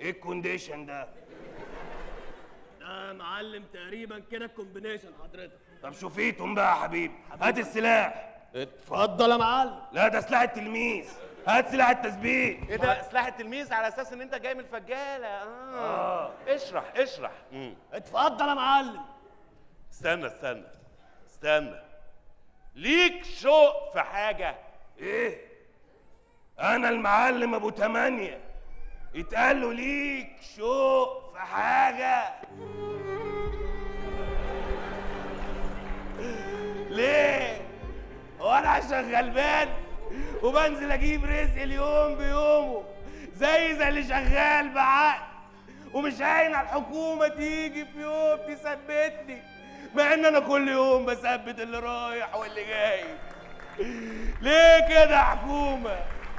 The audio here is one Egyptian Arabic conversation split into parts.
ايه الكونديشن ده ده يا معلم تقريبا كده الكومبينيشن حضرتك طب شوفيتهم بقى يا حبيبي هات السلاح اتفضل يا معلم لا ده سلاح التلميذ هات سلاح التثبيت ايه ده سلاح التلميذ على اساس ان انت جاي من الفجاله اه, اشرح اشرح مم. اتفضل يا معلم استنى استنى استنى ليك شوق في حاجه ايه انا المعلم ابو تمانية يتقال له ليك شوق في حاجة ليه هو انا عشان غلبان وبنزل اجيب رزق اليوم بيومه زي زي اللي شغال بعقل ومش هاين على الحكومة تيجي في يوم تثبتني مع ان انا كل يوم بثبت اللي رايح واللي جاي ليه كده يا حكومة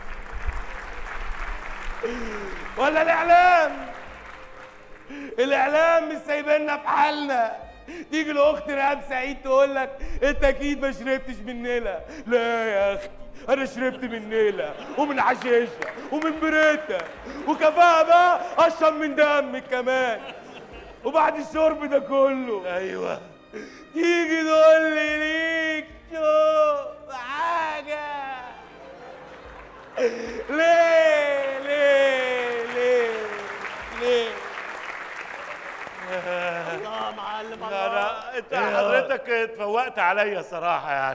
ولا الاعلام الاعلام مش سايبيننا في حالنا تيجي لاخت رهام سعيد تقول لك انت اكيد ما شربتش من نيلة لا يا اختي انا شربت من نيلة ومن حشيشة ومن بريتا وكفاها بقى اشرب من دمك كمان وبعد الشرب ده كله ايوه تيجي تقول لي ليك شوف حاجة ليه ليه ليه ليه الله يا معلم الله انا انت حضرتك اتفوقت عليا صراحه يعني